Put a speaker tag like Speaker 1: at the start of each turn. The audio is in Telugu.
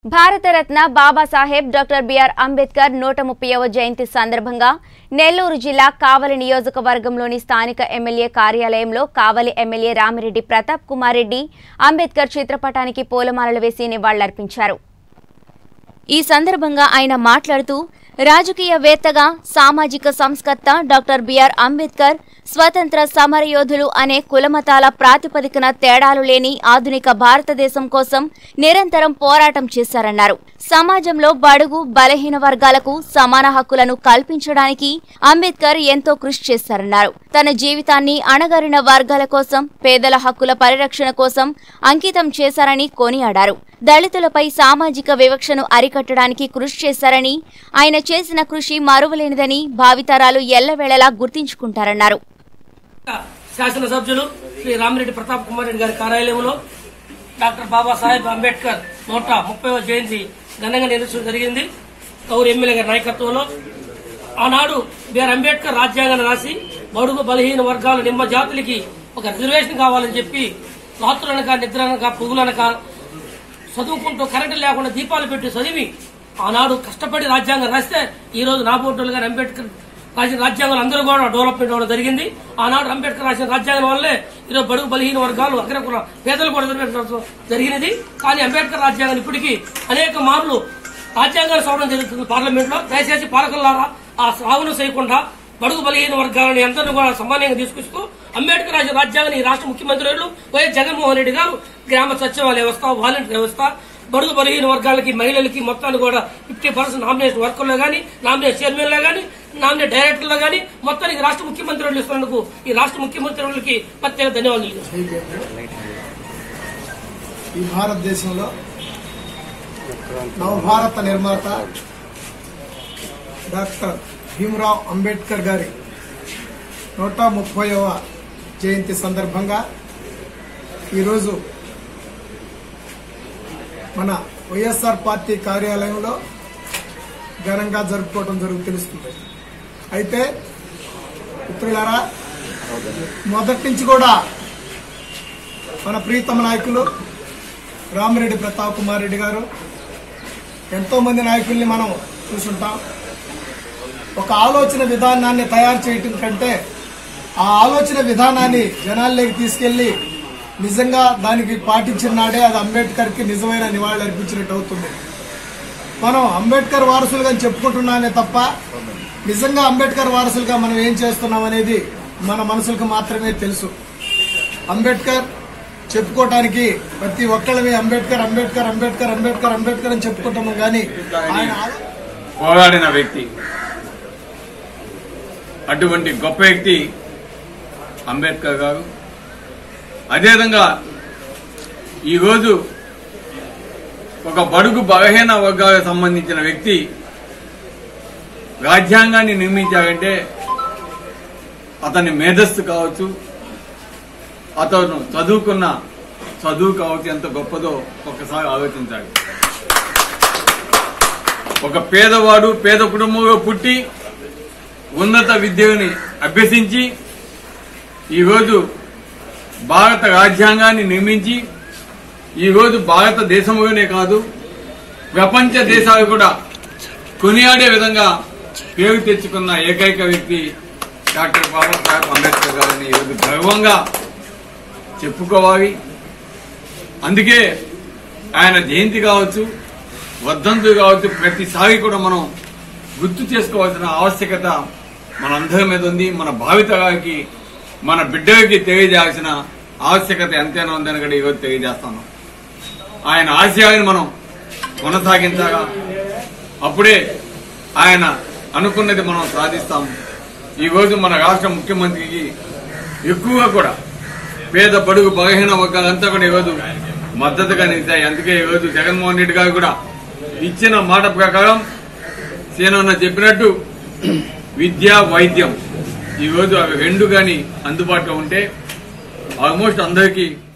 Speaker 1: భారతరత్న బాబాసాహెబ్ డాక్టర్ బిఆర్ అంబేద్కర్ నూట ముప్పైవ జయంతి సందర్భంగా నెల్లూరు జిల్లా కావలి నియోజకవర్గంలోని స్థానిక ఎమ్మెల్యే కార్యాలయంలో కావలి ఎమ్మెల్యే రామిరెడ్డి ప్రతాప్ కుమార్ రెడ్డి అంబేద్కర్ చిత్రపటానికి పూలమాలలు వేసి నివాళులర్పించారు ఈ సందర్భంగా ఆయన మాట్లాడుతూ రాజకీయవేత్తగా సామాజిక సంస్కర్త డాక్టర్ బిఆర్ అంబేద్కర్ స్వతంత్ర సమరయోధులు అనే కులమతాల ప్రాతిపదికన తేడాలు లేని ఆధునిక భారతదేశం కోసం నిరంతరం పోరాటం చేశారన్నారు సమాజంలో బడుగు బలహీన వర్గాలకు సమాన హక్కులను కల్పించడానికి అంబేద్కర్ ఎంతో కృషి చేశారన్నారు తన జీవితాన్ని అణగారిన వర్గాల కోసం పేదల హక్కుల పరిరక్షణ కోసం అంకితం చేశారని కొనియాడారు దళితులపై సామాజిక వివక్షను అరికట్టడానికి కృషి చేశారని ఆయన చేసిన కృషి మరువలేనిదని భావితరాలు ఎల్లవేళలా గుర్తించుకుంటారన్నారు
Speaker 2: శాసనసభ్యులు శ్రీ రామిరెడ్డి ప్రతాప్ కుమార్ రెడ్డి గారి కార్యాలయంలో డాక్టర్ బాబాసాహెబ్ అంబేద్కర్ నూట ముప్పైవ జయంతి ఘనంగా నిర్వహించడం జరిగింది గౌరవ ఎమ్మెల్యే గారి నాయకత్వంలో ఆనాడు బిఆర్ అంబేద్కర్ రాజ్యాంగాన్ని రాసి బడుగు బలహీన వర్గాల నిమ్మ జాతులకి ఒక రిజర్వేషన్ కావాలని చెప్పి రాత్రులనక నిద్రనక పువ్వులనక చదువుకుంటూ కరెంటు లేకుండా దీపాలు పెట్టి చదివి ఆనాడు కష్టపడి రాజ్యాంగం రాస్తే ఈ రోజు నాబోటోలు గారు అంబేద్కర్ రాసిన రాజ్యాంగం అందరూ కూడా డెవలప్మెంట్ అవ్వడం జరిగింది ఆనాడు అంబేద్కర్ రాసిన రాజ్యాంగం వల్లే ఈరోజు బడుగు బలహీన వర్గాలు అగ్రకుల పేదలు కూడా రిజర్వేషన్ జరిగినది కానీ అంబేద్కర్ రాజ్యాంగం ఇప్పటికీ అనేక మార్లు రాజ్యాంగాలు చదవడం జరుగుతుంది పార్లమెంట్ లో దయచేసి పాలకులారా ఆ సాగును చేయకుండా బడుగు బలహీన వర్గాలని అందరినీ కూడా సమానంగా తీసుకొస్తూ అంబేద్కర్ రాసిన రాజ్యాంగాన్ని ఈ రాష్ట్ర ముఖ్యమంత్రులు వైఎస్ జగన్మోహన్ రెడ్డి గారు గ్రామ సచివాలయ వ్యవస్థ వాలంటీర్ వ్యవస్థ బడుగు బలహీన వర్గాలకి మహిళలకి మొత్తాన్ని కూడా ఫిఫ్టీ పర్సెంట్ నామినేషన్ వర్కర్లో గానీ నామినేషన్ చైర్మన్ లో గానీ నామినేట్ డైరెక్టర్ లో గానీ మొత్తానికి రాష్ట్ర ముఖ్యమంత్రులు ఇస్తున్నందుకు ఈ రాష్ట్ర ముఖ్యమంత్రులకి ప్రత్యేక ధన్యవాదాలు
Speaker 3: ఈ భారతదేశంలో నవభారత నిర్మాత డాక్టర్ భీమరావ్ అంబేద్కర్ గారి నూట ముప్పైవ జయంతి సందర్భంగా ఈరోజు మన వైఎస్ఆర్ పార్టీ కార్యాలయంలో ఘనంగా జరుపుకోవడం జరుగు తెలుస్తుంది అయితే మిత్రులారా మొదటి నుంచి కూడా మన ప్రీతమ నాయకులు రామిరెడ్డి ప్రతాప్ కుమార్ రెడ్డి గారు ఎంతో మంది నాయకుల్ని మనం చూసుంటాం ఒక ఆలోచన విధానాన్ని తయారు చేయటం కంటే ఆ ఆలోచన విధానాన్ని జనాల్లోకి తీసుకెళ్లి నిజంగా దానికి పాటించిన నాడే అది అంబేద్కర్ కి నిజమైన నివాళులు అర్పించినట్టు అవుతుంది మనం అంబేద్కర్ వారసులుగా చెప్పుకుంటున్నామే తప్ప నిజంగా అంబేద్కర్ వారసులుగా మనం ఏం చేస్తున్నాం అనేది మన మనసులకు మాత్రమే తెలుసు అంబేద్కర్ చెప్పుకోవటానికి ప్రతి ఒక్కళ్ళవి అంబేద్కర్ అంబేద్కర్ అంబేద్కర్ అంబేద్కర్ అంబేద్కర్ అని చెప్పుకుంటాము కానీ ఆయన ఆలో-
Speaker 4: పోరాడిన వ్యక్తి అటువంటి గొప్ప వ్యక్తి అంబేద్కర్ గారు అదేవిధంగా ఈరోజు ఒక బడుగు బలహీన వర్గాలకు సంబంధించిన వ్యక్తి రాజ్యాంగాన్ని నిర్మించారంటే అతని మేధస్సు కావచ్చు అతను చదువుకున్న చదువు కావచ్చు ఎంత గొప్పదో ఒక్కసారి ఆలోచించాలి ఒక పేదవాడు పేద కుటుంబంలో పుట్టి ఉన్నత విద్యని అభ్యసించి ఈరోజు భారత రాజ్యాంగాన్ని నిర్మించి ఈరోజు భారతదేశంలోనే కాదు ప్రపంచ దేశాలు కూడా కొనియాడే విధంగా పేరు తెచ్చుకున్న ఏకైక వ్యక్తి డాక్టర్ బాబాసాహెబ్ అంబేద్కర్ గారిని ఈరోజు గర్వంగా చెప్పుకోవాలి అందుకే ఆయన జయంతి కావచ్చు వర్ధంతులు కావచ్చు ప్రతిసారి కూడా మనం గుర్తు చేసుకోవాల్సిన ఆవశ్యకత మనందరి మీద ఉంది మన భావితరాలకి మన బిడ్డలకి తెలియజేయాల్సిన ఆవశ్యకత ఎంతైనా ఉందని కూడా ఈరోజు తెలియజేస్తాను ఆయన ఆశయాలను మనం కొనసాగించాలా అప్పుడే ఆయన అనుకున్నది మనం సాధిస్తాము ఈ రోజు మన రాష్ట్ర ముఖ్యమంత్రికి ఎక్కువగా కూడా పేద బడుగు బలహీన వర్గాలంతా కూడా ఈరోజు మద్దతుగా నిలిచాయి అందుకే ఈరోజు జగన్మోహన్ రెడ్డి గారు కూడా ఇచ్చిన మాట ప్రకారం సీనన్న చెప్పినట్టు విద్య వైద్యం ఈరోజు అవి రెండు గాని అందుబాటులో ఉంటే ఆల్మోస్ట్ అందరికీ